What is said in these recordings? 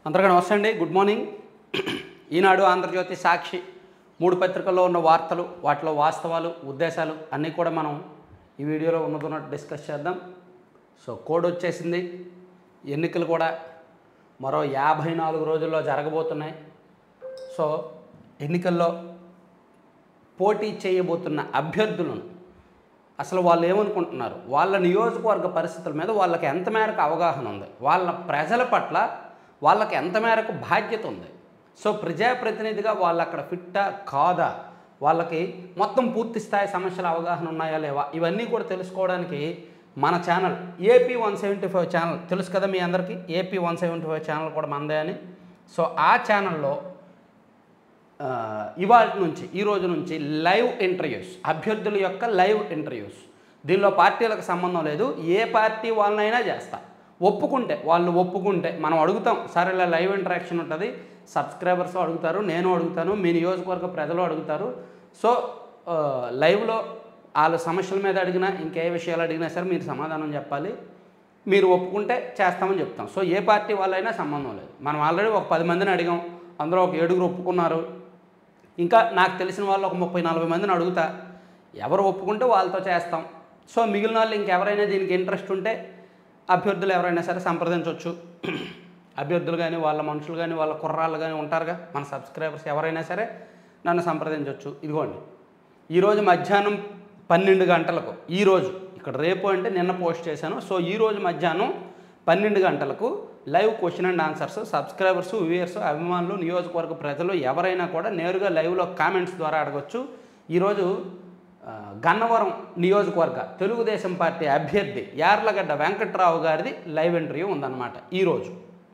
అందరికీ నమస్తే అండి గుడ్ మార్నింగ్ ఈనాడు ఆంధ్రజ్యోతి సాక్షి మూడు పత్రికల్లో ఉన్న వార్తలు వాటిలో వాస్తవాలు ఉద్దేశాలు అన్నీ కూడా మనం ఈ వీడియోలో ఉన్నతున్నట్టు డిస్కస్ చేద్దాం సో కోడ్ వచ్చేసింది ఎన్నికలు కూడా మరో యాభై నాలుగు రోజుల్లో జరగబోతున్నాయి సో ఎన్నికల్లో పోటీ చేయబోతున్న అభ్యర్థులను అసలు వాళ్ళు ఏమనుకుంటున్నారు వాళ్ళ నియోజకవర్గ పరిస్థితుల మీద వాళ్ళకి ఎంత మేరకు అవగాహన ఉంది వాళ్ళ ప్రజల పట్ల వాళ్ళకి ఎంత మేరకు బాధ్యత ఉంది సో ప్రజాప్రతినిధిగా వాళ్ళు అక్కడ ఫిట్టా కాదా వాళ్ళకి మొత్తం పూర్తి స్థాయి సమస్యల అవగాహన ఉన్నాయా లేవా ఇవన్నీ కూడా తెలుసుకోవడానికి మన channel AP one seventy five channel తెలుసు కదా మీ అందరికీ AP one seventy five channel కూడా మనదే అని సో ఆ ఛానల్లో ఆ, ఇవాళ నుంచి ఈ రోజు నుంచి లైవ్ ఇంటర్వ్యూస్ అభ్యర్థుల యొక్క లైవ్ ఇంటర్వ్యూస్ దీనిలో పార్టీలకు సంబంధం లేదు ఏ పార్టీ వాళ్ళనైనా చేస్తా ఒప్పుకుంటే వాళ్ళు ఒప్పుకుంటే మనం అడుగుతాం సరే ఇలా లైవ్ ఇంటరాక్షన్ ఉంటుంది సబ్స్క్రైబర్స్ అడుగుతారు నేను అడుగుతాను మీ నియోజకవర్గ ప్రజలు అడుగుతారు సో ఆ, లైవ్లో వాళ్ళ సమస్యల మీద అడిగినా ఇంకే విషయాలు అడిగినా సరే మీరు సమాధానం చెప్పాలి మీరు ఒప్పుకుంటే చేస్తామని చెప్తాం సో ఏ పార్టీ వాళ్ళైనా సంబంధం లేదు మనం ఆల్రెడీ ఒక పది మందిని అడిగాం అందులో ఒక ఏడుగురు ఒప్పుకున్నారు ఇంకా నాకు తెలిసిన వాళ్ళు ఒక ముప్పై నలభై మందిని అడుగుతా ఎవరు ఒప్పుకుంటే వాళ్ళతో చేస్తాం సో మిగిలిన వాళ్ళు ఇంకెవరైనా దీనికి ఇంట్రెస్ట్ ఉంటే అభ్యర్థులు ఎవరైనా సరే సంప్రదించవచ్చు అభ్యర్థులు కానీ వాళ్ళ మనుషులు కానీ వాళ్ళ కుర్రాళ్ళు కానీ ఉంటారుగా మన సబ్స్క్రైబర్స్ ఎవరైనా సరే నన్ను సంప్రదించవచ్చు ఇదిగోండి ఈరోజు మధ్యాహ్నం పన్నెండు గంటలకు ఈరోజు ఇక్కడ రేపు అంటే నిన్న పోస్ట్ చేశాను సో ఈరోజు మధ్యాహ్నం పన్నెండు గంటలకు live question and answers subscribers viewers అభిమానులు నియోజకవర్గ ప్రజలు ఎవరైనా కూడా నేరుగా లైవ్లో కామెంట్స్ ద్వారా అడగచ్చు ఈరోజు ఆ, గన్నవరం నియోజకవర్గ తెలుగుదేశం పార్టీ అభ్యర్థి యార్లగడ్డ వెంకట్రావు గారిది లైవ్ ఇంటర్వ్యూ ఉందన్నమాట ఈరోజు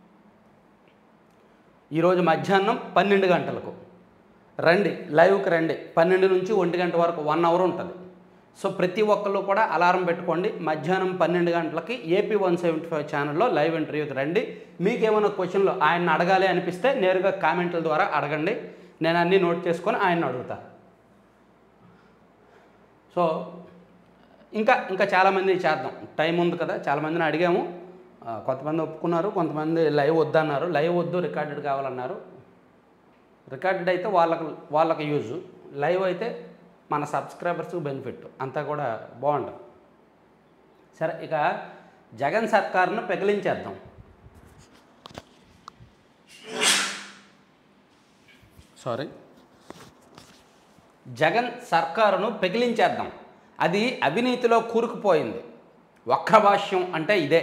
ఈరోజు మధ్యాహ్నం పన్నెండు గంటలకు రండి లైవ్కి రండి పన్నెండు నుంచి ఒంటి గంట వరకు వన్ అవర్ ఉంటుంది సో ప్రతి ఒక్కళ్ళు కూడా అలారం పెట్టుకోండి మధ్యాహ్నం పన్నెండు గంటలకి ఏపీ వన్ సెవెంటీ ఫైవ్ ఛానల్లో లైవ్ ఇంటర్వ్యూకి రండి మీకు ఏమైనా క్వశ్చన్లు ఆయన అడగాలి అనిపిస్తే నేరుగా కామెంట్ల ద్వారా అడగండి నేను అన్నీ నోట్ చేసుకొని ఆయన అడుగుతా సో ఇంకా ఇంకా చాలామంది చేద్దాం టైం ఉంది కదా చాలామందిని అడిగాము ఆ, కొంతమంది ఒప్పుకున్నారు కొంతమంది లైవ్ వద్దన్నారు లైవ్ వద్దు రికార్డెడ్ కావాలన్నారు రికార్డెడ్ అయితే వాళ్ళకు వాళ్ళకి యూజ్ లైవ్ అయితే మన సబ్స్క్రైబర్స్ బెనిఫిట్ అంతా కూడా బాగుంటుంది సరే ఇక జగన్ సర్కార్ను పెగిలించేద్దాం సారీ జగన్ సర్కారును పెగిలించేద్దాం అది అవినీతిలో కూరుకుపోయింది వక్రభాష్యం అంటే ఇదే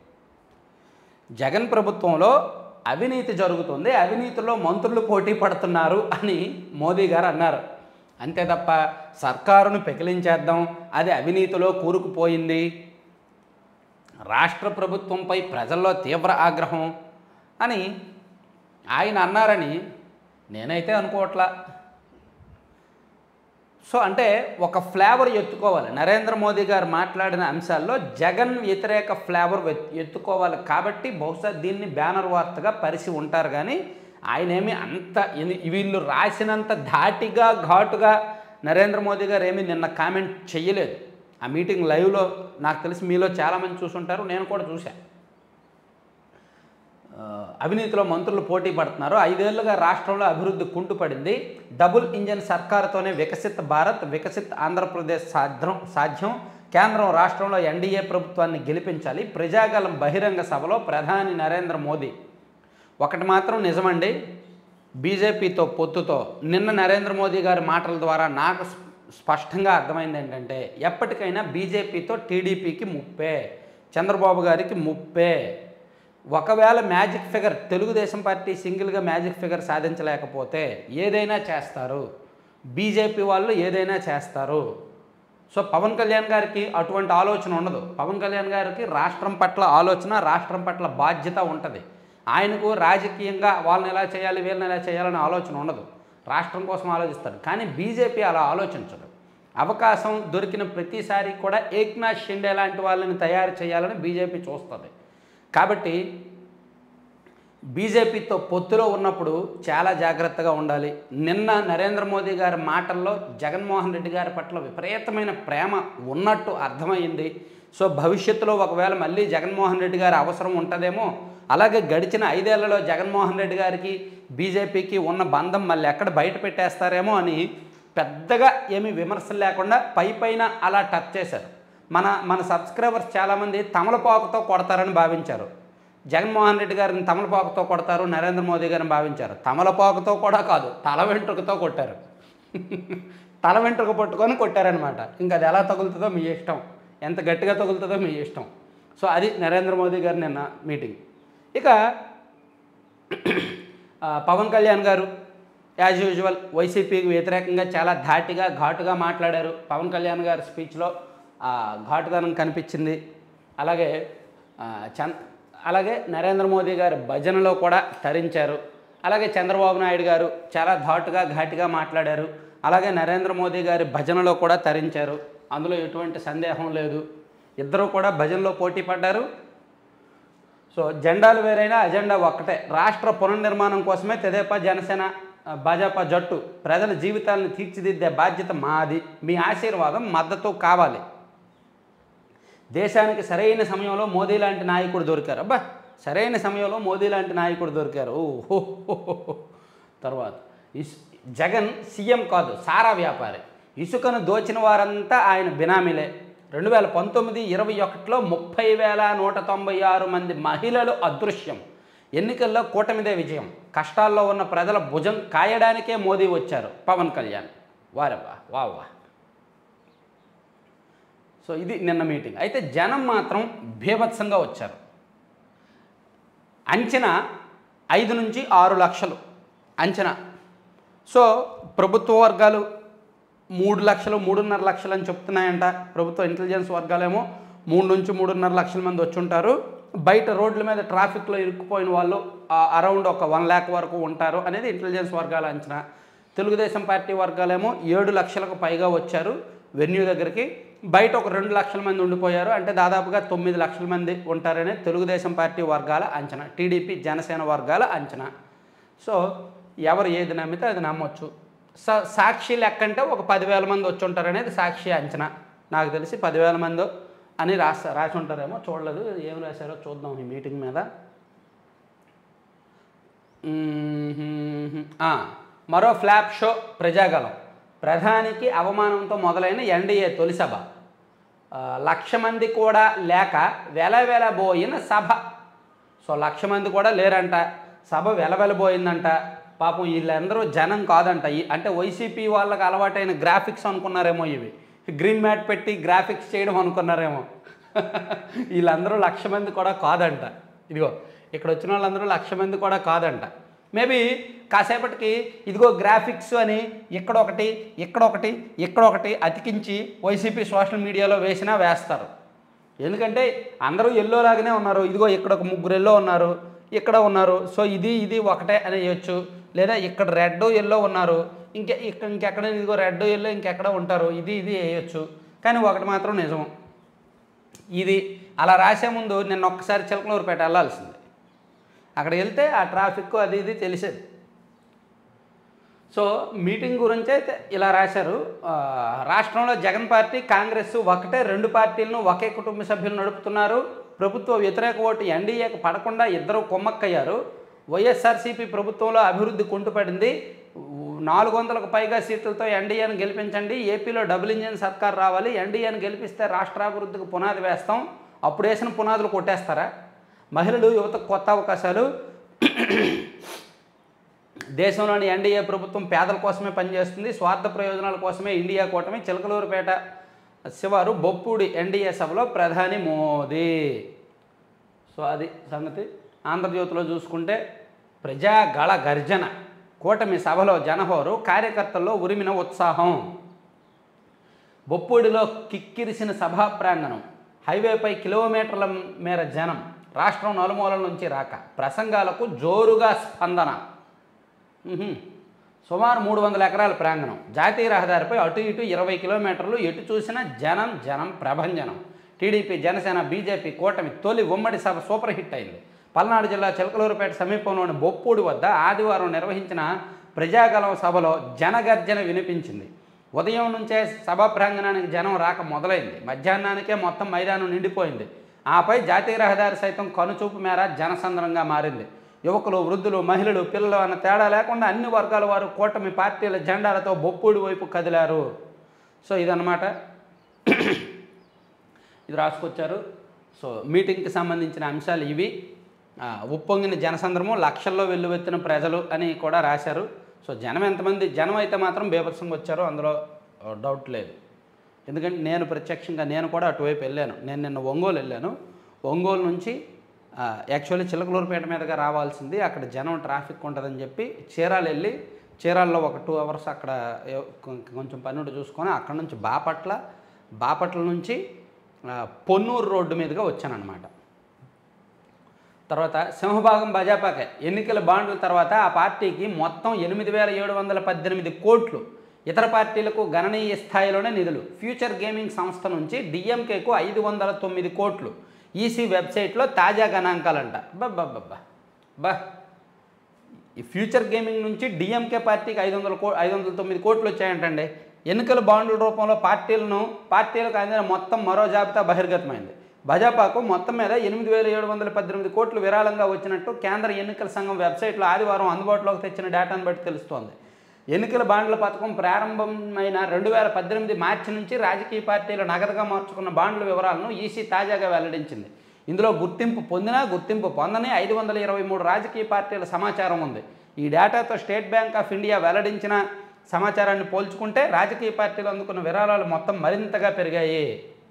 జగన్ ప్రభుత్వంలో అవినీతి జరుగుతుంది అవినీతిలో మంత్రులు పోటీ పడుతున్నారు అని మోదీ గారు అన్నారు అంతే తప్ప సర్కారును పెకిలించేద్దాం అది అవినీతిలో కూరుకుపోయింది రాష్ట్ర ప్రభుత్వంపై ప్రజల్లో తీవ్ర ఆగ్రహం అని ఆయన అన్నారని నేనైతే అనుకోవట్లా సో అంటే ఒక ఫ్లేవర్ ఎత్తుకోవాలి నరేంద్ర మోదీ గారు మాట్లాడిన అంశాల్లో జగన్ వ్యతిరేక ఫ్లేవర్ వెత్- ఎత్తుకోవాలి కాబట్టి బహుశా దీన్ని బ్యానర్ వార్తగా పరిచి ఉంటారు కానీ ఆయన ఏమి అంత ఇది- వీళ్ళు రాసినంత ధాటిగా ఘాటుగా నరేంద్ర మోదీ గారు ఏమీ నిన్న కామెంట్ చెయ్యలేదు ఆ మీటింగ్ లైవ్లో నాకు తెలిసి మీలో చాలామంది చూసుంటారు నేను కూడా చూశాను ఆ, అవినీతిలో మంత్రులు పోటీ పడుతున్నారు ఐదేళ్లుగా రాష్ట్రంలో అభివృద్ధి కుంటుపడింది డబుల్ ఇంజన్ సర్కారుతోనే వికసిత్ భారత్ వికసిత్ ఆంధ్రప్రదేశ్ సాధ్యం సాధ్యం కేంద్రం రాష్ట్రంలో ఎన్డీఏ ప్రభుత్వాన్ని గెలిపించాలి ప్రజాగలం బహిరంగ సభలో ప్రధాని నరేంద్ర మోదీ ఒకటి మాత్రం నిజమండి బీజేపీతో పొత్తుతో నిన్న నరేంద్ర మోదీ గారి మాటల ద్వారా నాకు స్ప- స్పష్టంగా అర్థమైంది ఏంటంటే ఎప్పటికైనా బీజేపీతో టీడీపీకి ముప్పే చంద్రబాబు గారికి ముప్పే ఒకవేళ మ్యాజిక్ ఫిగర్ తెలుగుదేశం పార్టీ సింగిల్గా మ్యాజిక్ ఫిగర్ సాధించలేకపోతే ఏదైనా చేస్తారు బీజేపీ వాళ్ళు ఏదైనా చేస్తారు సో పవన్ కళ్యాణ్ గారికి అటువంటి ఆలోచన ఉండదు పవన్ కళ్యాణ్ గారికి రాష్ట్రం పట్ల ఆలోచన రాష్ట్రం పట్ల బాధ్యత ఉంటుంది ఆయనకు రాజకీయంగా వాళ్ళని ఎలా చేయాలి వీళ్ళని ఎలా చేయాలనే ఆలోచన ఉండదు రాష్ట్రం కోసం ఆలోచిస్తాడు కానీ బీజేపీ అలా ఆలోచించదు అవకాశం దొరికిన ప్రతిసారి కూడా ఏక్నాథ్ షిండే లాంటి వాళ్ళని తయారు చేయాలని బీజేపీ చూస్తుంది కాబట్టి బీజేపీతో పొత్తులో ఉన్నప్పుడు చాలా జాగ్రత్తగా ఉండాలి నిన్న నరేంద్ర మోదీ గారి మాటల్లో జగన్మోహన్ రెడ్డి గారి పట్ల విపరీతమైన ప్రేమ ఉన్నట్టు అర్థమైంది సో భవిష్యత్తులో ఒకవేళ మళ్ళీ జగన్మోహన్ రెడ్డి గారి అవసరం ఉంటుందేమో అలాగే గడిచిన ఐదేళ్లలో జగన్మోహన్ రెడ్డి గారికి బీజేపీకి ఉన్న బంధం మళ్ళీ ఎక్కడ బయట పెట్టేస్తారేమో అని పెద్దగా ఏమీ విమర్శలు లేకుండా పై పైన అలా టచ్ చేశారు మన మన సబ్స్క్రైబర్స్ చాలామంది తమలపాకుతో కొడతారని భావించారు జగన్మోహన్ రెడ్డి గారిని తమలపాకుతో కొడతారు నరేంద్ర మోదీ గారిని భావించారు తమలపాకుతో కూడా కాదు తల వెంట్రుకతో కొట్టారు తల వెంట్రుక పట్టుకొని కొట్టారనమాట ఇంకా అది ఎలా తగులుతుందో మీ ఇష్టం ఎంత గట్టిగా తగులుతుందో మీ ఇష్టం సో అది నరేంద్ర మోదీ గారి నిన్న మీటింగ్ ఇక ఆ, పవన్ కళ్యాణ్ గారు యాజ్ యూజువల్ వైసీపీకి వ్యతిరేకంగా చాలా ధాటిగా ఘాటుగా మాట్లాడారు పవన్ కళ్యాణ్ గారి స్పీచ్లో ఆ ఘాటుదనం కనిపించింది అలాగే ఆ, చంద్ అలాగే నరేంద్ర మోదీ గారి భజనలో కూడా తరించారు అలాగే చంద్రబాబు నాయుడు గారు చాలా ఘాటుగా ఘాటుగా మాట్లాడారు అలాగే నరేంద్ర మోదీ గారి భజనలో కూడా తరించారు అందులో ఎటువంటి సందేహం లేదు ఇద్దరు కూడా భజనలో పోటీ పడ్డారు సో జెండాలు వేరైనా అజెండా ఒక్కటే రాష్ట్ర పునర్నిర్మాణం కోసమే తెదేపా జనసేన ఆ, భాజపా జట్టు ప్రజల జీవితాలను తీర్చిదిద్దే బాధ్యత మాది మీ ఆశీర్వాదం మద్దతు కావాలి దేశానికి సరైన సమయంలో మోదీ లాంటి నాయకుడు దొరికారు అబ్బా సరైన సమయంలో మోదీ లాంటి నాయకుడు దొరికారు ఓహో తర్వాత ఇస్ జగన్ సీఎం కాదు సారా వ్యాపారి ఇసుకను దోచిన వారంతా ఆయన బినామీలే రెండు వేల పంతొమ్మిది ఇరవై ఒకటిలో ముప్పై వేల నూట తొంభై ఆరు మంది మహిళలు అదృశ్యం ఎన్నికల్లో కూటమిదే విజయం కష్టాల్లో ఉన్న ప్రజల భుజం కాయడానికే మోదీ వచ్చారు పవన్ కళ్యాణ్ వారవ్వా వా వా సో ఇది నిన్న మీటింగ్ అయితే జనం మాత్రం భీభత్సంగా వచ్చారు అంచనా ఐదు నుంచి ఆరు లక్షలు అంచనా సో ప్రభుత్వ వర్గాలు మూడు లక్షలు మూడున్నర లక్షలు అని చెప్తున్నాయంట ప్రభుత్వ ఇంటెలిజెన్స్ వర్గాలేమో మూడు నుంచి మూడున్నర లక్షల మంది వచ్చి ఉంటారు బయట రోడ్ల మీద ట్రాఫిక్లో ఇరుక్కుపోయిన వాళ్ళు అరౌండ్ ఒక వన్ ల్యాక్ వరకు ఉంటారు అనేది ఇంటెలిజెన్స్ వర్గాల అంచనా తెలుగుదేశం పార్టీ వర్గాలేమో ఏడు లక్షలకు పైగా వచ్చారు వెన్యూ దగ్గరికి బయట ఒక రెండు లక్షల మంది ఉండిపోయారు అంటే దాదాపుగా తొమ్మిది లక్షల మంది ఉంటారనే తెలుగుదేశం పార్టీ వర్గాల అంచనా టీడీపీ జనసేన వర్గాల అంచనా సో ఎవరు ఏది నమ్మితే అది నమ్మొచ్చు సా సాక్షి లెక్క అంటే ఒక పదివేల మంది వచ్చి ఉంటారనేది సాక్షి అంచనా నాకు తెలిసి పదివేల మంది అని రాసి రాసి ఉంటారేమో చూడలేదు ఏం రాశారో చూద్దాం ఈ మీటింగ్ మీద మ్మ్. ఆ, మరో ఫ్లాప్ షో ప్రజాగలం ప్రధానికి అవమానంతో మొదలైన ఎన్డీఏ తొలి సభ ఆ, లక్ష మంది కూడా లేక వెలవెలబోయిన సభ సో లక్ష మంది కూడా లేరంట సభ వెలవెలబోయిందంట పాపం వీళ్ళందరూ జనం కాదంట ఈ- అంటే వైసీపీ వాళ్ళకి అలవాటైన గ్రాఫిక్స్ అనుకున్నారేమో ఇవి గ్రీన్ మ్యాట్ పెట్టి గ్రాఫిక్స్ చేయడం అనుకున్నారేమో వీళ్ళందరూ లక్ష మంది కూడా కాదంట ఇదిగో ఇక్కడ వచ్చిన వాళ్ళందరూ లక్ష మంది కూడా కాదంట మేబీ కాసేపటికి ఇదిగో గ్రాఫిక్స్ అని ఇక్కడ ఒకటి ఇక్కడ ఒకటి ఇక్కడ ఒకటి అతికించి వైసీపీ సోషల్ మీడియాలో వేసినా వేస్తారు ఎందుకంటే అందరూ ఎల్లో లాగానే ఉన్నారు ఇదిగో ఇక్కడ ఒక ముగ్గురు ఎల్లో ఉన్నారు ఇక్కడ ఉన్నారు సో ఇది ఇది ఒకటే అని వేయచ్చు లేదా ఇక్కడ రెడ్ ఎల్లో ఉన్నారు ఇంకే ఇక్కడ ఇంకెక్కడ ఇదిగో రెడ్ ఎల్లో ఇంకెక్కడ ఉంటారు ఇది ఇది వేయచ్చు కానీ ఒకటి మాత్రం నిజం ఇది అలా రాసే ముందు నిన్న ఒక్కసారి చిలకలూరుపేట వెళ్ళాల్సింది అక్కడ వెళ్తే ఆ ట్రాఫిక్ అది ఇది తెలిసేది సో మీటింగ్ గురించి అయితే ఇలా రాశారు ఆ, రాష్ట్రంలో జగన్ పార్టీ కాంగ్రెస్ ఒకటే రెండు పార్టీలను ఒకే కుటుంబ సభ్యులు నడుపుతున్నారు ప్రభుత్వ వ్యతిరేక ఓటు ఎన్డీఏకు పడకుండా ఇద్దరు కొమ్మక్కయ్యారు వైఎస్ఆర్సీపీ ప్రభుత్వంలో అభివృద్ధి కుంటుపడింది నాలుగు వందలకు పైగా సీట్లతో ఎన్డీఏను గెలిపించండి ఏపీలో డబుల్ ఇంజిన్ సర్కార్ రావాలి ఎన్డీఏను గెలిపిస్తే రాష్ట్రాభివృద్ధికి పునాది వేస్తాం అప్పుడు వేసిన పునాదులు కొట్టేస్తారా మహిళలు యువతకు కొత్త అవకాశాలు దేశంలోని ఎన్డీఏ ప్రభుత్వం పేదల కోసమే పనిచేస్తుంది స్వార్థ ప్రయోజనాల కోసమే ఇండియా కూటమి చిలకలూరుపేట శివారు బొప్పూడి ఎన్డీఏ సభలో ప్రధాని మోదీ సో అది సంగతి ఆంధ్రజ్యోతిలో చూసుకుంటే ప్రజాగళ గర్జన కూటమి సభలో జనహోరు కార్యకర్తల్లో ఉరిమిన ఉత్సాహం బొప్పూడిలో కిక్కిరిసిన సభా ప్రాంగణం హైవేపై కిలోమీటర్ల మేర జనం రాష్ట్రం నలుమూలల నుంచి రాక ప్రసంగాలకు జోరుగా స్పందన ఉహుం. సుమారు మూడు వందల ఎకరాల ప్రాంగణం జాతీయ రహదారిపై అటు ఇటు ఇరవై కిలోమీటర్లు ఎటు చూసినా జనం జనం ప్రభంజనం టీడీపీ జనసేన బీజేపీ కూటమి తొలి ఉమ్మడి సభ సూపర్ హిట్ అయింది పల్నాడు జిల్లా చిలకలూరుపేట సమీపంలోని బొప్పూడి వద్ద ఆదివారం నిర్వహించిన ప్రజాగలం సభలో జనగర్జన వినిపించింది ఉదయం నుంచే సభ ప్రాంగణానికి జనం రాక మొదలైంది మధ్యాహ్నానికే మొత్తం మైదానం నిండిపోయింది ఆపై జాతీయ రహదారి సైతం కనుచూపు మేర జనసంద్రంగా మారింది యువకులు వృద్ధులు మహిళలు పిల్లలు అన్న తేడా లేకుండా అన్ని వర్గాల వారు కూటమి పార్టీల జెండాలతో బొప్పుడి వైపు కదిలారు సో ఇదన్నమాట ఇది రాసుకొచ్చారు సో మీటింగ్కి సంబంధించిన అంశాలు ఇవి ఆ, ఉప్పొంగిన జనసంద్రము లక్షల్లో వెల్లువెత్తిన ప్రజలు అని కూడా రాశారు సో జనం ఎంతమంది జనం అయితే మాత్రం బీభత్సంగా వచ్చారో అందులో ఆ, డౌట్ లేదు ఎందుకంటే నేను ప్రత్యక్షంగా నేను కూడా అటువైపు వెళ్ళాను నేను నిన్న ఒంగోలు వెళ్ళాను ఒంగోలు నుంచి యాక్చువల్లీ చిలకలూరుపేట మీదుగా రావాల్సింది అక్కడ జనం ట్రాఫిక్ ఉంటుందని చెప్పి చీరాలు వెళ్ళి చీరాల్లో ఒక టూ అవర్స్ అక్కడ ఏ- కొం- కొంచెం పని ఉండి చూసుకొని అక్కడ నుంచి బాపట్ల బాపట్ల నుంచి ఆ, పొన్నూరు రోడ్డు మీదుగా వచ్చానన్నమాట తర్వాత సింహభాగం భాజపాకే ఎన్నికల బాండ్ల తర్వాత ఆ పార్టీకి మొత్తం ఎనిమిది వేల ఏడు వందల పద్దెనిమిది కోట్లు ఇతర పార్టీలకు గణనీయ స్థాయిలోనే నిధులు ఫ్యూచర్ గేమింగ్ సంస్థ నుంచి డిఎంకేకు ఐదు వందల తొమ్మిది కోట్లు ఈసీ వెబ్సైట్లో తాజా గణాంకాలంట బబ్బబ్బబ్బా బా ఈ ఫ్యూచర్ గేమింగ్ నుంచి డిఎంకే పార్టీకి ఐదు వందల కో ఐదు వందల తొమ్మిది కోట్లు వచ్చాయంటండి ఎన్నికల బాండ్ల రూపంలో పార్టీలను పార్టీలకు అందిన మొత్తం మరో జాబితా బహిర్గతమైంది భాజపాకు మొత్తం మీద ఎనిమిది వేల ఏడు వందల పద్దెనిమిది కోట్లు విరాళంగా వచ్చినట్టు కేంద్ర ఎన్నికల సంఘం వెబ్సైట్లో ఆదివారం అందుబాటులోకి తెచ్చిన డేటాను బట్టి తెలుస్తోంది ఎన్నికల బాండ్ల పథకం ప్రారంభమైన రెండు వేల పద్దెనిమిది మార్చి నుంచి రాజకీయ పార్టీలు నగదుగా మార్చుకున్న బాండ్ల వివరాలను ఈసీ తాజాగా వెల్లడించింది ఇందులో గుర్తింపు పొందిన గుర్తింపు పొందని ఐదు వందల ఇరవై మూడు రాజకీయ పార్టీల సమాచారం ఉంది ఈ డేటాతో స్టేట్ బ్యాంక్ ఆఫ్ ఇండియా వెల్లడించిన సమాచారాన్ని పోల్చుకుంటే రాజకీయ పార్టీలు అందుకున్న విరాళాలు మొత్తం మరింతగా పెరిగాయి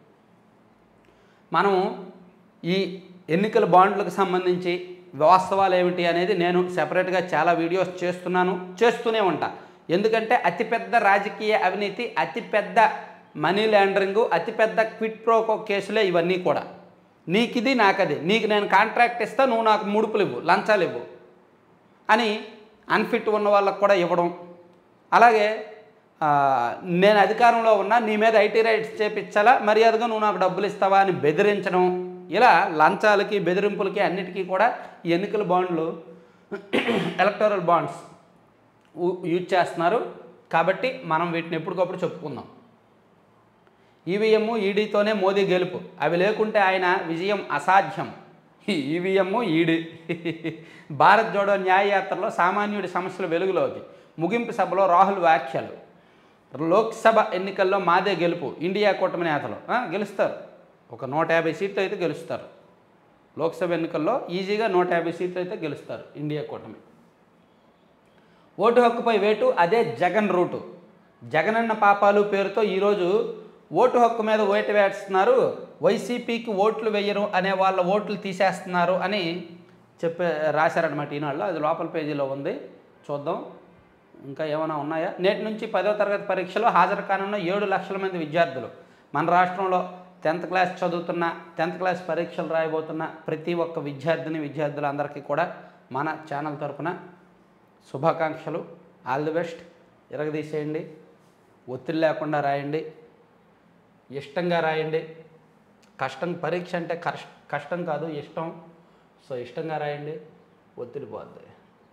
మనం ఈ ఎన్నికల బాండ్లకు సంబంధించి వాస్తవాలు ఏమిటి అనేది నేను సెపరేట్గా చాలా వీడియోస్ చేస్తున్నాను చేస్తూనే ఉంటా ఎందుకంటే అతిపెద్ద రాజకీయ అవినీతి అతిపెద్ద మనీ లాండరింగు అతిపెద్ద క్విట్ ప్రోకో కేసులే ఇవన్నీ కూడా నీకిది నాకది నీకు నేను కాంట్రాక్ట్ ఇస్తా నువ్వు నాకు ముడుపులు ఇవ్వు లంచాలు ఇవ్వు అని అన్ఫిట్ ఉన్న వాళ్ళకు కూడా ఇవ్వడం అలాగే ఆ, నేను అధికారంలో ఉన్నా నీ మీద ఐటీ రైట్స్ చేపించాలా మర్యాదగా నువ్వు నాకు డబ్బులు ఇస్తావా అని బెదిరించడం ఇలా లంచాలకి బెదిరింపులకి అన్నిటికీ కూడా ఈ ఎన్నికల బాండ్లు ఎలక్టోరల్ బాండ్స్ యూజ్ చేస్తున్నారు కాబట్టి మనం వీటిని ఎప్పటికప్పుడు చెప్పుకుందాం ఈవీఎం ఈడీతోనే మోదీ గెలుపు అవి లేకుంటే ఆయన విజయం అసాధ్యం ఈవీఎం ఈడీ భారత్ జోడో న్యాయ యాత్రలో సామాన్యుడి సమస్యలు వెలుగులోకి ముగింపు సభలో రాహుల్ వ్యాఖ్యలు లోక్సభ ఎన్నికల్లో మాదే గెలుపు ఇండియా కూటమి నేతలు ఆ, గెలుస్తారు ఒక నూట యాభై సీట్లు అయితే గెలుస్తారు లోక్సభ ఎన్నికల్లో ఈజీగా నూట యాభై సీట్లు అయితే గెలుస్తారు ఇండియా కూటమి ఓటు హక్కుపై వేటు అదే జగన్ రూటు జగనన్న పాపాలు పేరుతో ఈరోజు ఓటు హక్కు మీద ఓటు వేస్తున్నారు వైసీపీకి ఓట్లు వేయరు అనే వాళ్ళ ఓట్లు తీసేస్తున్నారు అని చెప్పే రాశారనమాట ఈనాడులో అది లోపల పేజీలో ఉంది చూద్దాం ఇంకా ఏమైనా ఉన్నాయా నేటి నుంచి పదో తరగతి పరీక్షలో హాజరు కానున్న ఏడు లక్షల మంది విద్యార్థులు మన రాష్ట్రంలో టెన్త్ క్లాస్ చదువుతున్న టెన్త్ క్లాస్ పరీక్షలు రాయబోతున్న ప్రతి ఒక్క విద్యార్థిని విద్యార్థులందరికీ కూడా మన ఛానల్ తరపున శుభాకాంక్షలు ఆల్ ది బెస్ట్ ఇరగదీసేయండి ఒత్తిడి లేకుండా రాయండి ఇష్టంగా రాయండి కష్టం పరీక్ష అంటే కష్ట కష్టం కాదు ఇష్టం సో ఇష్టంగా రాయండి ఒత్తిడి పోద్ది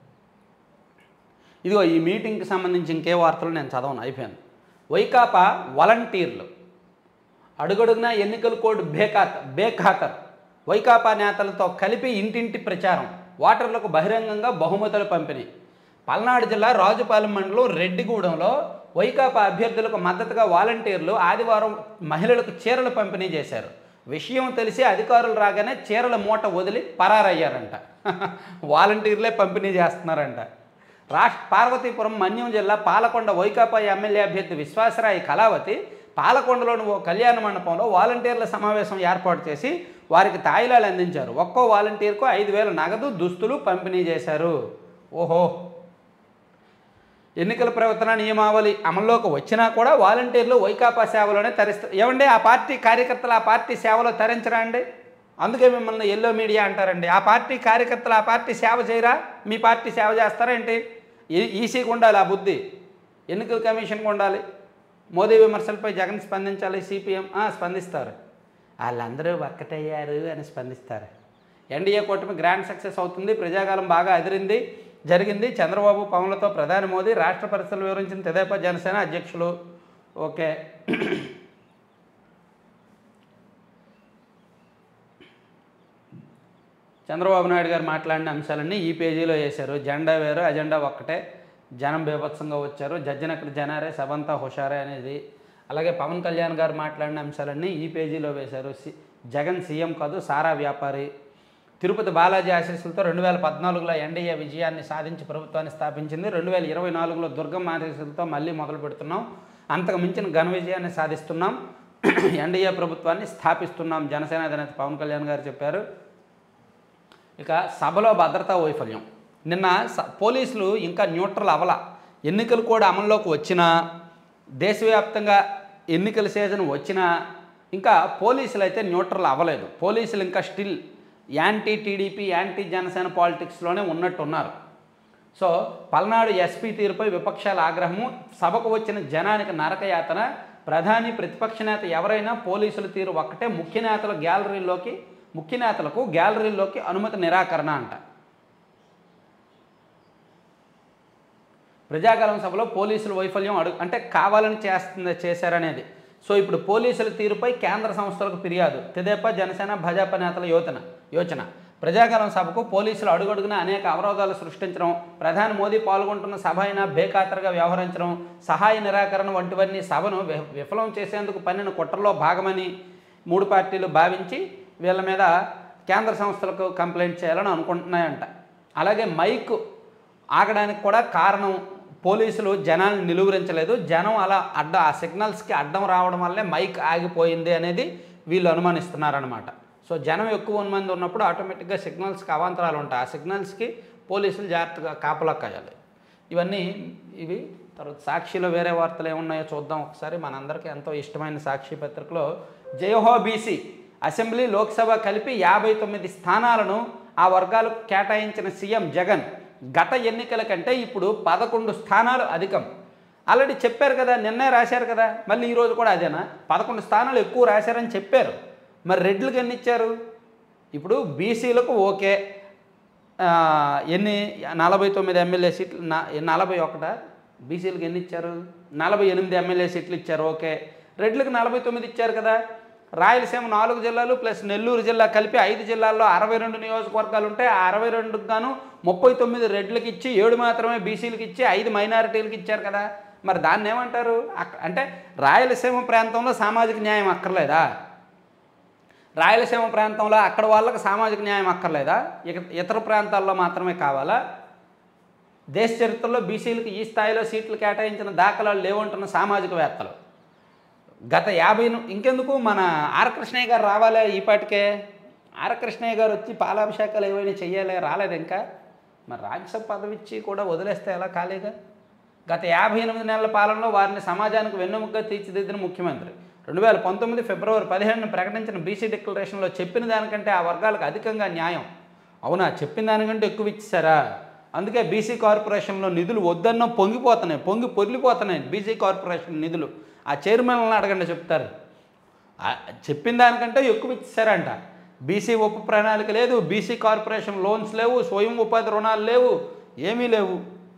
ఇదిగో ఈ మీటింగ్కి సంబంధించి ఇంకే వార్తలు నేను చదవను అయిపోయాను వైకాపా వాలంటీర్లు అడుగడుగునా ఎన్నికల కోడ్ బేఖాత బేఖాతర్ వైకాపా నేతలతో కలిపి ఇంటింటి ప్రచారం ఓటర్లకు బహిరంగంగా బహుమతులు పంపిణీ పల్నాడు జిల్లా రాజుపాలెం మండలం రెడ్డిగూడెంలో వైకాపా అభ్యర్థులకు మద్దతుగా వాలంటీర్లు ఆదివారం మహిళలకు చీరలు పంపిణీ చేశారు విషయం తెలిసి అధికారులు రాగానే చీరల మూట వదిలి పరారయ్యారంట వాలంటీర్లే పంపిణీ చేస్తున్నారంట రాష్ట్ర పార్వతీపురం మన్యం జిల్లా పాలకొండ వైకాపా ఎమ్మెల్యే అభ్యర్థి విశ్వాసరాయి కళావతి పాలకొండలోని ఓ కళ్యాణ మండపంలో వాలంటీర్ల సమావేశం ఏర్పాటు చేసి వారికి తాయిలాలు అందించారు ఒక్కో వాలంటీర్కు ఐదు వేల నగదు దుస్తులు పంపిణీ చేశారు ఓహో ఎన్నికల ప్రవర్తన నియమావళి అమల్లోకి వచ్చినా కూడా వాలంటీర్లు వైకాపా సేవలోనే తరిస్తారు ఏమండి ఆ పార్టీ కార్యకర్తలు ఆ పార్టీ సేవలో తరించరా అండి అందుకే మిమ్మల్ని ఎల్లో మీడియా అంటారండి ఆ పార్టీ కార్యకర్తలు ఆ పార్టీ సేవ చేయరా మీ పార్టీ సేవ చేస్తారా ఏంటి ఈ- ఈసీకి ఉండాలి ఆ బుద్ధి ఎన్నికల కమిషన్కి ఉండాలి మోదీ విమర్శలపై జగన్ స్పందించాలి సిపిఎం ఆ, స్పందిస్తారు వాళ్ళందరూ ఒక్కటయ్యారు అని స్పందిస్తారు ఎన్డీఏ కూటమి గ్రాండ్ సక్సెస్ అవుతుంది ప్రజాకాలం బాగా అదిరింది జరిగింది చంద్రబాబు పవన్లతో ప్రధాని మోదీ రాష్ట్ర పరిస్థితులు వివరించిన తెదేపా జనసేన అధ్యక్షులు ఓకే చంద్రబాబు నాయుడు గారు మాట్లాడిన అంశాలన్నీ ఈ పేజీలో వేశారు జెండా వేరు అజెండా ఒక్కటే జనం బీభత్సంగా వచ్చారు జడ్జినక్కడ జనారే సబంతా హుషారే అనేది అలాగే పవన్ కళ్యాణ్ గారు మాట్లాడిన అంశాలన్నీ ఈ పేజీలో వేశారు సి జగన్ సీఎం కాదు సారా వ్యాపారి తిరుపతి బాలాజీ ఆశీస్సులతో రెండు వేల పద్నాలుగులో ఎన్డీఏ విజయాన్ని సాధించి ప్రభుత్వాన్ని స్థాపించింది రెండు వేల ఇరవై నాలుగులో దుర్గం ఆశీస్సులతో మళ్ళీ మొదలు పెడుతున్నాం అంతకు మించిన ఘన విజయాన్ని సాధిస్తున్నాం ఎన్డీఏ ప్రభుత్వాన్ని స్థాపిస్తున్నాం జనసేన అధినేత పవన్ కళ్యాణ్ గారు చెప్పారు ఇక సభలో భద్రతా వైఫల్యం నిన్న స- పోలీసులు ఇంకా న్యూట్రల్ అవల ఎన్నికలు కూడా అమల్లోకి వచ్చినా దేశవ్యాప్తంగా ఎన్నికల సీజన్ వచ్చినా ఇంకా పోలీసులు అయితే న్యూట్రల్ అవ్వలేదు పోలీసులు ఇంకా still anti TDP anti Janasena పాలిటిక్స్లోనే ఉన్నట్టున్నారు సో పల్నాడు ఎస్పీ తీరుపై విపక్షాల ఆగ్రహము సభకు వచ్చిన జనానికి నరకయాతన ప్రధాని ప్రతిపక్ష నేత ఎవరైనా పోలీసుల తీరు ఒక్కటే ముఖ్య నేతల గ్యాలరీలోకి ముఖ్య నేతలకు గ్యాలరీలోకి అనుమతి నిరాకరణ అంట ప్రజాకాలం సభలో పోలీసుల వైఫల్యం అడుగు అంటే కావాలని చేస్తుంది చేశారనేది సో ఇప్పుడు పోలీసుల తీరుపై కేంద్ర సంస్థలకు ఫిర్యాదు తెదేపా జనసేన భాజపా నేతల యోచన యోచన ప్రజాకాలం సభకు పోలీసులు అడుగడుగున అనేక అవరోధాలు సృష్టించడం ప్రధాని మోదీ పాల్గొంటున్న సభ అయినా బేఖాతరుగా వ్యవహరించడం సహాయ నిరాకరణ వంటివన్నీ సభను వి- విఫలం చేసేందుకు పన్నిన కుట్రలో భాగమని మూడు పార్టీలు భావించి వీళ్ళ మీద కేంద్ర సంస్థలకు కంప్లైంట్ చేయాలని అనుకుంటున్నాయంట అలాగే మైక్ ఆగడానికి కూడా కారణం పోలీసులు జనాన్ని నిలువరించలేదు జనం అలా అడ్డ ఆ సిగ్నల్స్కి అడ్డం రావడం వల్లే మైక్ ఆగిపోయింది అనేది వీళ్ళు అనుమానిస్తున్నారనమాట సో జనం ఎక్కువ మంది ఉన్నప్పుడు ఆటోమేటిక్గా సిగ్నల్స్కి అవాంతరాలు ఉంటాయి ఆ సిగ్నల్స్కి పోలీసులు జాగ్రత్తగా కాపలా కాయాలి ఇవన్నీ ఇవి తర్వాత సాక్షిలో వేరే వార్తలు ఏమున్నాయో చూద్దాం ఒకసారి మనందరికీ ఎంతో ఇష్టమైన సాక్షి పత్రికలో జయహో బీసీ అసెంబ్లీ లోక్సభ కలిపి యాభై తొమ్మిది స్థానాలను ఆ వర్గాలకు కేటాయించిన సీఎం జగన్ గత ఎన్నికల కంటే ఇప్పుడు పదకొండు స్థానాలు అధికం ఆల్రెడీ చెప్పారు కదా నిన్నే రాశారు కదా మళ్ళీ ఈరోజు కూడా అదేనా పదకొండు స్థానాలు ఎక్కువ రాశారని చెప్పారు మరి రెడ్లకు ఎన్ని ఇచ్చారు ఇప్పుడు బీసీలకు ఓకే ఆ, ఎన్ని నలభై తొమ్మిది ఎమ్మెల్యే సీట్లు నా- నలభై ఒకట బీసీలకు ఎన్ని ఇచ్చారు నలభై ఎనిమిది ఎమ్మెల్యే సీట్లు ఇచ్చారు ఓకే రెడ్లకు నలభై తొమ్మిది ఇచ్చారు కదా రాయలసీమ నాలుగు జిల్లాలు ప్లస్ నెల్లూరు జిల్లా కలిపి ఐదు జిల్లాల్లో అరవై రెండు నియోజకవర్గాలు ఉంటాయి ఆ అరవై రెండుకు గాను ముప్పై తొమ్మిది రెడ్లకు ఇచ్చి ఏడు మాత్రమే బీసీలకు ఇచ్చి ఐదు మైనారిటీలకు ఇచ్చారు కదా మరి దాన్ని ఏమంటారు అక్క అంటే రాయలసీమ ప్రాంతంలో సామాజిక న్యాయం అక్కర్లేదా రాయలసీమ ప్రాంతంలో అక్కడ వాళ్ళకి సామాజిక న్యాయం అక్కర్లేదా ఇక ఇతర ప్రాంతాల్లో మాత్రమే కావాలా దేశ చరిత్రలో బీసీలకు ఈ స్థాయిలో సీట్లు కేటాయించిన దాఖలాలు లేవంటున్న సామాజికవేత్తలు గత యాభై ను- ఇంకెందుకు మన ఆర్ కృష్ణయ్య గారు రావాలే ఈ పాటికే ఆర్ కృష్ణయ్య గారు వచ్చి పాలాభిషేకాలు ఏవైనా చెయ్యాలి రాలేదు ఇంకా మరి రాజ్యసభ పదవి ఇచ్చి కూడా వదిలేస్తే ఎలా ఖాళీగా గత యాభై ఎనిమిది నెలల పాలనలో వారిని సమాజానికి వెన్నెముకగా తీర్చిదిద్దిన ముఖ్యమంత్రి రెండు వేల పంతొమ్మిది ఫిబ్రవరి పదిహేనున ప్రకటించిన బీసీ డిక్లరేషన్లో చెప్పిన దానికంటే ఆ వర్గాలకు అధికంగా న్యాయం అవునా చెప్పిన దానికంటే ఎక్కువ ఇచ్చారా అందుకే బీసీ కార్పొరేషన్లో నిధులు వద్దన్నో పొంగిపోతున్నాయి పొంగి పొర్లిపోతున్నాయి బీసీ కార్పొరేషన్ నిధులు ఆ చైర్మన్లను అడగండి చెప్తారు ఆ చెప్పిన దానికంటే ఎక్కువ ఇచ్చారంట బీసీ ఉప ప్రణాళిక లేదు బీసీ కార్పొరేషన్ లోన్స్ లేవు స్వయం ఉపాధి రుణాలు లేవు ఏమీ లేవు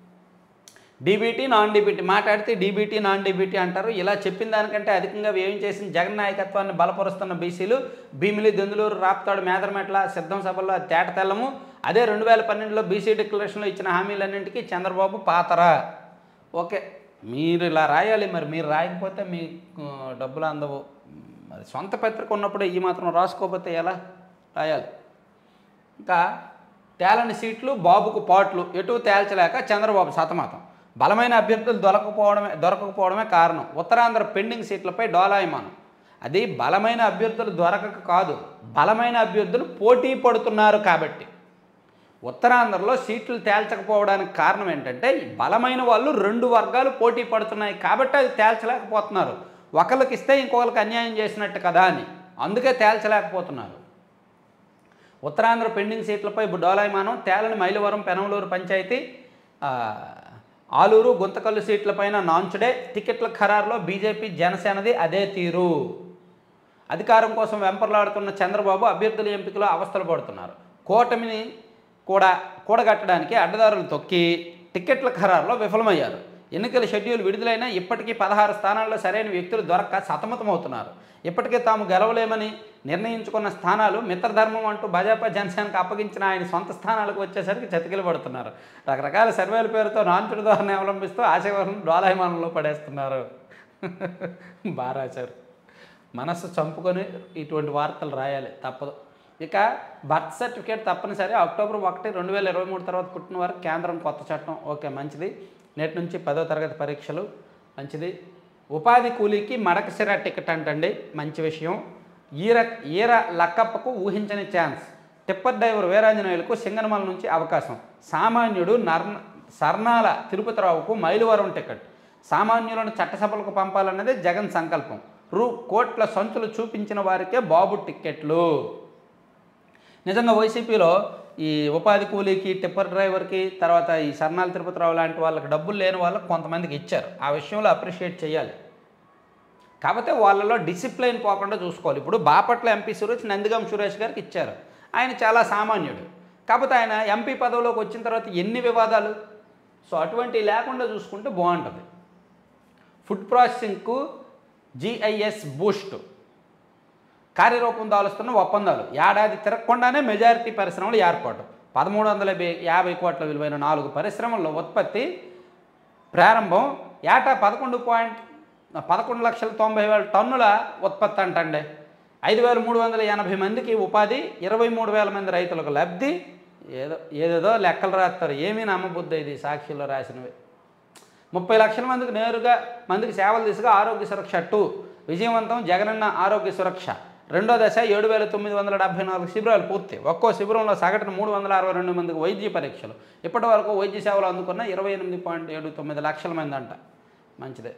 డీబీటీ నాన్ డీబీటీ మాట్లాడితే డీబీటీ నాన్ డీబీటీ అంటారు ఇలా చెప్పిన దానికంటే అధికంగా వ్యయం చేసిన జగన్ నాయకత్వాన్ని బలపరుస్తున్న బీసీలు భీమిలి దెందులూరు రాప్తాడు మేదరమెట్ల సిద్ధం సభల్లో తేట తెల్లము అదే రెండు వేల పన్నెండులో బీసీ డిక్లరేషన్లో ఇచ్చిన హామీలన్నింటికీ చంద్రబాబు పాతరా ఓకే మీరు ఇలా రాయాలి మరి మీరు రాయకపోతే మీకు డబ్బులు అందవు మరి సొంత పత్రిక ఉన్నప్పుడు ఈ మాత్రం రాసుకోకపోతే ఎలా రాయాలి ఇంకా తేలని సీట్లు బాబుకు పాట్లు ఎటు తేల్చలేక చంద్రబాబు సతమతం బలమైన అభ్యర్థులు దొరకపోవడమే దొరకకపోవడమే కారణం ఉత్తరాంధ్ర పెండింగ్ సీట్లపై డోలాయమానం అది బలమైన అభ్యర్థులు దొరకక కాదు బలమైన అభ్యర్థులు పోటీ పడుతున్నారు కాబట్టి ఉత్తరాంధ్రలో సీట్లు తేల్చకపోవడానికి కారణం ఏంటంటే ఈ బలమైన వాళ్ళు రెండు వర్గాలు పోటీ పడుతున్నాయి కాబట్టి అది తేల్చలేకపోతున్నారు ఒకరికి ఇస్తే ఇంకొకరికి అన్యాయం చేసినట్టు కదా అని అందుకే తేల్చలేకపోతున్నారు ఉత్తరాంధ్ర పెండింగ్ సీట్లపై డోలాయమానం తేలని మైలవరం పెనమలూరు పంచాయతీ ఆ, ఆలూరు గుంతకల్లు సీట్లపైన నాంచుడే టికెట్ల ఖరారులో బీజేపీ జనసేనది అదే తీరు అధికారం కోసం వెంపర్లాడుతున్న చంద్రబాబు అభ్యర్థుల ఎంపికలో అవస్థలు పడుతున్నారు కూటమిని కూడా కూడగట్టడానికి అడ్డదారులు తొక్కి టికెట్ల ఖరారులో విఫలమయ్యారు ఎన్నికల షెడ్యూల్ విడుదలైనా ఇప్పటికీ పదహారు స్థానాల్లో సరైన వ్యక్తులు దొరక్క సతమతమవుతున్నారు ఇప్పటికే తాము గెలవలేమని నిర్ణయించుకున్న స్థానాలు మిత్రధర్మం అంటూ భాజపా జనసేనకు అప్పగించిన ఆయన సొంత స్థానాలకు వచ్చేసరికి చతికిలు పడుతున్నారు రకరకాల సర్వేల పేరుతో నాంచుడు ధోరణి అవలంబిస్తూ ఆశీర్వాదం డోలాయమానంలో పడేస్తున్నారు బాగా రాశారు మనస్సు చంపుకొని ఇటువంటి వార్తలు రాయాలి తప్పదు ఇక బర్త్ సర్టిఫికేట్ తప్పనిసరి అక్టోబర్ ఒకటి రెండు వేల ఇరవై మూడు తర్వాత పుట్టిన వారికి కేంద్రం కొత్త చట్టం ఓకే మంచిది నేటి నుంచి పదో తరగతి పరీక్షలు మంచిది ఉపాధి కూలీకి మడకసిర టికెట్ అంటండి మంచి విషయం ఈర ఈర లక్కప్పకు ఊహించని ఛాన్స్ టిప్పర్ డ్రైవర్ వీరాంజనేయులకు సింగనమల నుంచి అవకాశం సామాన్యుడు నర్న సర్నాల తిరుపతిరావుకు మైలువరం టికెట్ సామాన్యులను చట్టసభలకు పంపాలన్నది జగన్ సంకల్పం రూ కోట్ల సంచులు చూపించిన వారికే బాబు టిక్కెట్లు నిజంగా వైసీపీలో ఈ ఉపాధి కూలీకి టిప్పర్ డ్రైవర్కి తర్వాత ఈ సర్నాల తిరుపతిరావు లాంటి వాళ్ళకి డబ్బులు లేని వాళ్ళకి కొంతమందికి ఇచ్చారు ఆ విషయంలో అప్రిషియేట్ చేయాలి కాకపోతే వాళ్ళలో డిసిప్లైన్ పోకుండా చూసుకోవాలి ఇప్పుడు బాపట్ల ఎంపీ సురేష్ నందిగం సురేష్ గారికి ఇచ్చారు ఆయన చాలా సామాన్యుడు కాకపోతే ఆయన ఎంపీ పదవిలోకి వచ్చిన తర్వాత ఎన్ని వివాదాలు సో అటువంటివి లేకుండా చూసుకుంటే బాగుంటుంది ఫుడ్ ప్రాసెసింగ్కు జిఐఎస్ బూస్ట్ కార్యరూపం దాలుస్తున్న ఒప్పందాలు ఏడాది తిరగకుండానే మెజారిటీ పరిశ్రమలు ఏర్పాటు పదమూడు వందల యాభై కోట్ల విలువైన నాలుగు పరిశ్రమల్లో ఉత్పత్తి ప్రారంభం ఏటా పదకొండు పాయింట్ పదకొండు లక్షల తొంభై వేల టన్నుల ఉత్పత్తి అంటండి ఐదు వేల మూడు వందల ఎనభై మందికి ఉపాధి ఇరవై మూడు వేల మంది రైతులకు లబ్ధి ఏదో ఏదేదో లెక్కలు రాస్తారు ఏమీ నమ్మబుద్ధి ఇది సాక్షిలో రాసినవి ముప్పై లక్షల మందికి నేరుగా మందికి సేవలు తీసుగా ఆరోగ్య సురక్ష టూ విజయవంతం జగనన్న ఆరోగ్య సురక్ష రెండో దశ ఏడు వేల తొమ్మిది వందల డెబ్బై నాలుగు శిబిరాలు పూర్తి ఒక్కో శిబిరంలో సగటున మూడు వందల అరవై రెండు మందికి వైద్య పరీక్షలు ఇప్పటి వరకు వైద్య సేవలు అందుకున్న ఇరవై ఎనిమిది పాయింట్ ఏడు తొమ్మిది లక్షల మంది అంట మంచిదే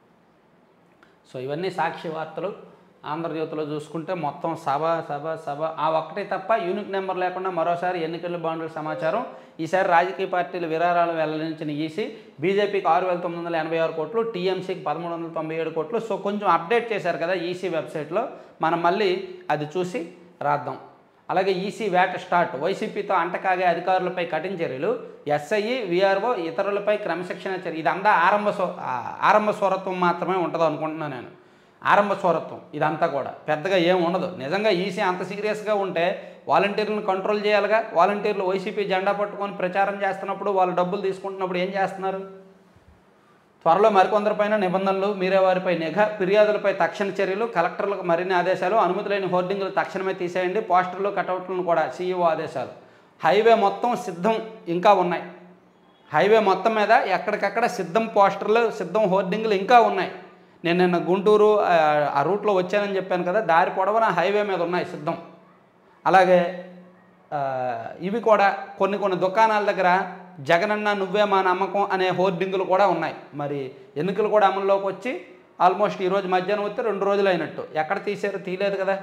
సో ఇవన్నీ సాక్షి వార్తలు ఆంధ్రజ్యోతిలో చూసుకుంటే మొత్తం సభ సభ సభ ఆ ఒక్కటే తప్ప యూనిక్ నెంబర్ లేకుండా మరోసారి ఎన్నికల బాండ్ల సమాచారం ఈసారి రాజకీయ పార్టీలు విరాళాలు వెల్లడించిన ఈసీ బీజేపీకి ఆరు వేల తొమ్మిది వందల ఎనభై ఆరు కోట్లు టీఎంసీకి పదమూడు వందల తొంభై ఏడు కోట్లు సో కొంచెం అప్డేట్ చేశారు కదా ఈసీ వెబ్సైట్లో మనం మళ్ళీ అది చూసి రాద్దాం అలాగే ఈసీ వేట స్టార్ట్ వైసీపీతో అంటకాగే అధికారులపై కఠిన చర్యలు ఎస్ఐ విఆర్ఓ ఇతరులపై క్రమశిక్షణ చర్య ఇదంతా ఆరంభ స్వ ఆ- ఆరంభ స్వరత్వం మాత్రమే ఉంటుంది అనుకుంటున్నాను నేను ఆరంభ స్వరత్వం ఇదంతా కూడా పెద్దగా ఏం ఉండదు నిజంగా ఈసీ అంత సీరియస్గా ఉంటే వాలంటీర్లను కంట్రోల్ చేయాలిగా వాలంటీర్లు వైసీపీ జెండా పట్టుకొని ప్రచారం చేస్తున్నప్పుడు వాళ్ళు డబ్బులు తీసుకుంటున్నప్పుడు ఏం చేస్తున్నారు త్వరలో మరికొందరిపైన నిబంధనలు మీరే వారిపై నిఘా ఫిర్యాదులపై తక్షణ చర్యలు కలెక్టర్లకు మరిన్ని ఆదేశాలు అనుమతి లేని హోర్డింగ్లు తక్షణమే తీసేయండి పోస్టర్లు కటౌట్లను కూడా సీఈఓ ఆదేశాలు హైవే మొత్తం సిద్ధం ఇంకా ఉన్నాయి హైవే మొత్తం మీద ఎక్కడికక్కడ సిద్ధం పోస్టర్లు సిద్ధం హోర్డింగ్లు ఇంకా ఉన్నాయి నేను నిన్న గుంటూరు ఆ, ఆ రూట్లో వచ్చానని చెప్పాను కదా దారి పొడవున హైవే మీద ఉన్నాయి సిద్ధం అలాగే ఆ, ఇవి కూడా కొన్ని కొన్ని దుకాణాల దగ్గర జగనన్న నువ్వే మా నమ్మకం అనే హోర్డింగులు కూడా ఉన్నాయి మరి ఎన్నికలు కూడా అమల్లోకి వచ్చి ఆల్మోస్ట్ ఈరోజు మధ్యాహ్నం వస్తే రెండు రోజులు అయినట్టు ఎక్కడ తీసారో తీయలేదు కదా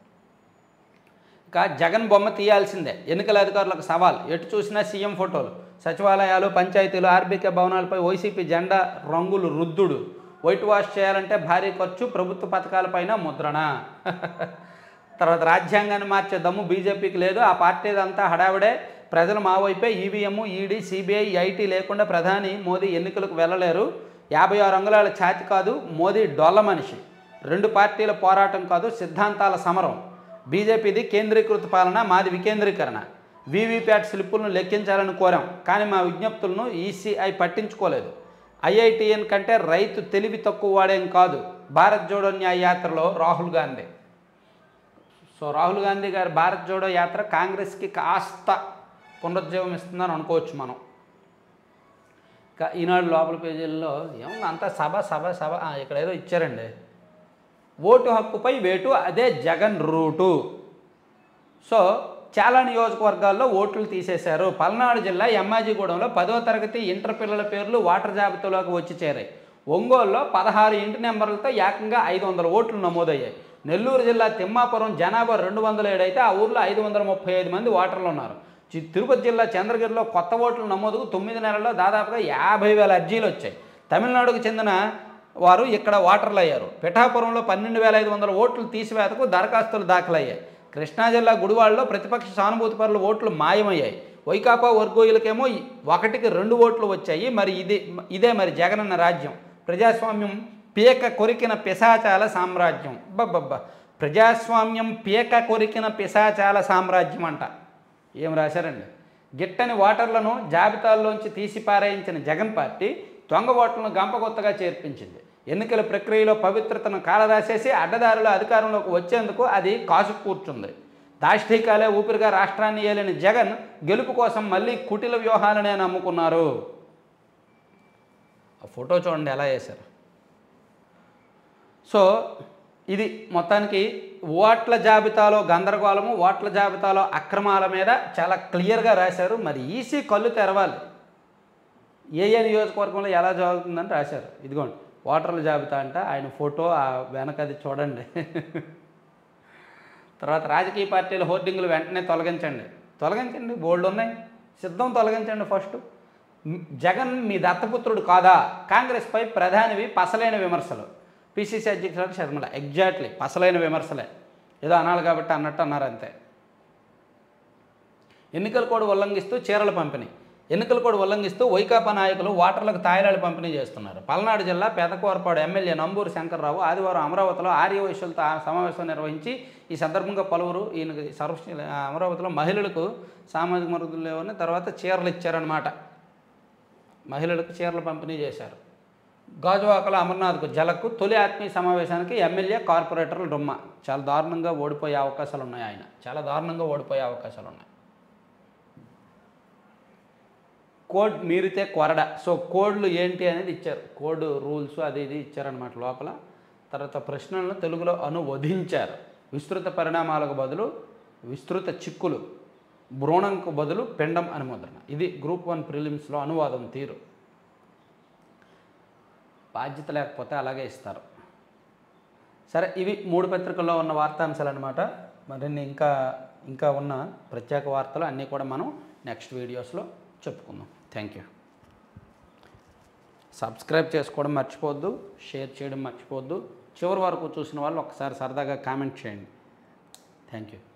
ఇక జగన్ బొమ్మ తీయాల్సిందే ఎన్నికల అధికారులకు సవాల్ ఎటు చూసినా సీఎం ఫోటోలు సచివాలయాలు పంచాయతీలు ఆర్బీకే భవనాలపై వైసీపీ జెండా రంగులు రుద్దుడు వైట్ వాష్ చేయాలంటే భారీ ఖర్చు ప్రభుత్వ పథకాలపైన ముద్రణ తర్వాత రాజ్యాంగాన్ని మార్చే దమ్ము బీజేపీకి లేదు ఆ పార్టీదంతా హడావిడే ప్రజలు మా వైపే ఈవీఎం ఈడీ సిబిఐ ఐటీ లేకుండా ప్రధాని మోదీ ఎన్నికలకు వెళ్ళలేరు యాభై ఆరు అంగుళాల ఛాతి కాదు మోదీ డొల్ల మనిషి రెండు పార్టీల పోరాటం కాదు సిద్ధాంతాల సమరం బీజేపీది కేంద్రీకృత పాలన మాది వికేంద్రీకరణ వీవీప్యాట్ స్లిప్పులను లెక్కించాలని కోరాం కానీ మా విజ్ఞప్తులను ఈసీఐ పట్టించుకోలేదు ఐఐటిఎన్ కంటే రైతు తెలివి తక్కువ వాడేం కాదు భారత్ జోడో న్యాయ యాత్రలో రాహుల్ గాంధీ సో రాహుల్ గాంధీ గారి భారత్ జోడో యాత్ర కాంగ్రెస్కి కాస్త పునరుజ్జీవం ఇస్తుందని అనుకోవచ్చు మనం ఇంకా ఈనాడు లోపల పేజీల్లో ఏమన్నా అంతా సభ సభ సభ ఆ, ఇక్కడ ఏదో ఇచ్చారండి ఓటు హక్కుపై వేటు అదే జగన్ రూటు సో చాలా నియోజకవర్గాల్లో ఓట్లు తీసేశారు పల్నాడు జిల్లా ఎమ్మాజీగూడెంలో పదో తరగతి ఇంటర్ పిల్లల పేర్లు ఓటర్ జాబితాలోకి వచ్చి చేరాయి ఒంగోలులో పదహారు ఇంటి నెంబర్లతో ఏకంగా ఐదు వందల ఓట్లు నమోదయ్యాయి నెల్లూరు జిల్లా తిమ్మాపురం జనాభా రెండు వందల ఏడు అయితే ఆ ఊర్లో ఐదు వందల ముప్పై ఐదు మంది ఓటర్లు ఉన్నారు చి- తిరుపతి జిల్లా చంద్రగిరిలో కొత్త ఓట్ల నమోదుకు తొమ్మిది నెలల్లో దాదాపుగా యాభై వేల అర్జీలు వచ్చాయి తమిళనాడుకు చెందిన వారు ఇక్కడ ఓటర్లు అయ్యారు పిఠాపురంలో పన్నెండు వేల ఐదు వందల ఓట్లు తీసివేతకు దరఖాస్తులు దాఖలయ్యాయి కృష్ణా జిల్లా గుడివాడలో ప్రతిపక్ష సానుభూతి పరుల ఓట్లు మాయమయ్యాయి వైకాపా వర్గోయులకేమో ఈ- ఒకటికి రెండు ఓట్లు వచ్చాయి మరి ఇదే ఇదే మరి జగనన్న రాజ్యం ప్రజాస్వామ్యం పీక కొరికిన పిశాచాల సామ్రాజ్యం బబ్బబ్బా ప్రజాస్వామ్యం పీక కొరికిన పిశాచాల సామ్రాజ్యం అంట ఏం రాశారండి గిట్టని ఓటర్లను జాబితాల్లోంచి తీసి పారేయించిన జగన్ పార్టీ దొంగ ఓట్లను గంపగొత్తగా చేర్పించింది ఎన్నికల ప్రక్రియలో పవిత్రతను కాలరాసేసి అడ్డదారుల అధికారంలోకి వచ్చేందుకు అది కాసు కూర్చుంది దాష్టీకాలే ఊపిరిగా రాష్ట్రాన్ని ఏలిన జగన్ గెలుపు కోసం మళ్ళీ కుటిల వ్యూహాలనే నమ్ముకున్నారు ఆ ఫోటో చూడండి ఎలా వేశారు సో ఇది మొత్తానికి ఓట్ల జాబితాలో గందరగోళము ఓట్ల జాబితాలో అక్రమాల మీద చాలా క్లియర్గా రాశారు మరి ఈసీ కళ్ళు తెరవాలి ఏ ఏ నియోజకవర్గంలో ఎలా జరుగుతుందని రాశారు ఇదిగోండి ఓటర్ల జాబితా అంట ఆయన ఫోటో ఆ వెనకది చూడండి తర్వాత రాజకీయ పార్టీల హోర్డింగ్లు వెంటనే తొలగించండి తొలగించండి బోల్డ్ ఉన్నాయి సిద్ధం తొలగించండి ఫస్ట్ మ్, జగన్ మీ దత్తపుత్రుడు కాదా కాంగ్రెస్పై ప్రధానివి పసలైన విమర్శలు పిసిసి అధ్యక్షుడు శర్మల ఎగ్జాక్ట్లీ పసలైన విమర్శలే ఏదో అనాలి కాబట్టి అన్నట్టు అన్నారు అంతే ఎన్నికల కోడ్ ఉల్లంఘిస్తూ చీరల పంపిణీ ఎన్నికల కోడ్ ఉల్లంఘిస్తూ వైకాపా నాయకులు ఓటర్లకు తాయిలాలు పంపిణీ చేస్తున్నారు పల్నాడు జిల్లా పెదకూరపాడు ఎమ్మెల్యే నంబూరు శంకర్రావు ఆదివారం అమరావతిలో ఆర్య వైశ్యులతో ఆ సమావేశం నిర్వహించి ఈ సందర్భంగా పలువురు ఈయనకి సర్వ అమరావతిలో మహిళలకు సామాజిక మరుగుదల లేవని తర్వాత చీరలు ఇచ్చారనమాట మహిళలకు చీరలు పంపిణీ చేశారు గాజువాకల అమర్నాథ్కు జలకు తొలి ఆత్మీయ సమావేశానికి ఎమ్మెల్యే కార్పొరేటర్లు డుమ్మ చాలా దారుణంగా ఓడిపోయే అవకాశాలు ఉన్నాయి ఆయన చాలా దారుణంగా ఓడిపోయే అవకాశాలు ఉన్నాయి కోడ్ మీరితే కొరడ సో కోడ్లు ఏంటి అనేది ఇచ్చారు కోడ్ రూల్స్ అది ఇది ఇచ్చారనమాట లోపల తర్వాత ప్రశ్నలను తెలుగులో అనువదించారు విస్తృత పరిణామాలకు బదులు విస్తృత చిక్కులు భ్రూణంకు బదులు పిండం అని ముద్రణ ఇది గ్రూప్ వన్ ప్రిలిమ్స్లో అనువాదం తీరు బాధ్యత లేకపోతే అలాగే ఇస్తారు సరే ఇవి మూడు పత్రికల్లో ఉన్న వార్తాంశాలు అనమాట మరిన్ని ఇంకా ఇంకా ఉన్న ప్రత్యేక వార్తలు అన్నీ కూడా మనం నెక్స్ట్ వీడియోస్లో చెప్పుకుందాం థ్యాంక్ యూ సబ్స్క్రైబ్ చేసుకోవడం మర్చిపోవద్దు షేర్ చేయడం మర్చిపోవద్దు చివరి వరకు చూసిన వాళ్ళు ఒకసారి సరదాగా కామెంట్ చేయండి థ్యాంక్ యూ